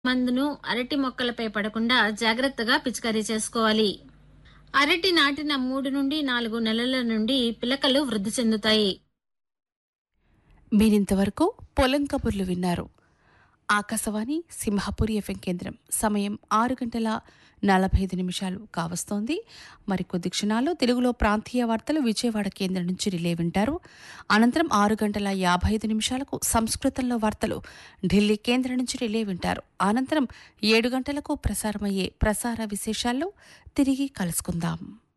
మందును అరటి మొక్కలపై పడకుండా జాగ్రత్తగా పిచికారీ చేసుకోవాలి అరటి నాటిన మూడు నుండి నాలుగు నెలల నుండి పిలకలు వృద్ధి చెందుతాయి మీరింతవరకు పొలం కబుర్లు విన్నారు ఆకాశవాణి సింహపురి ఎఫ్ఎం కేంద్రం సమయం ఆరు గంటల నలభై ఐదు నిమిషాలు కావస్తోంది మరికొద్ది క్షణాల్లో తెలుగులో ప్రాంతీయ వార్తలు విజయవాడ కేంద్రం నుంచి రిలే వింటారు అనంతరం ఆరు గంటల యాభై ఐదు నిమిషాలకు సంస్కృతంలో వార్తలు ఢిల్లీ కేంద్రం నుంచి రిలే వింటారు అనంతరం ఏడు గంటలకు ప్రసారమయ్యే ప్రసార విశేషాల్లో తిరిగి కలుసుకుందాం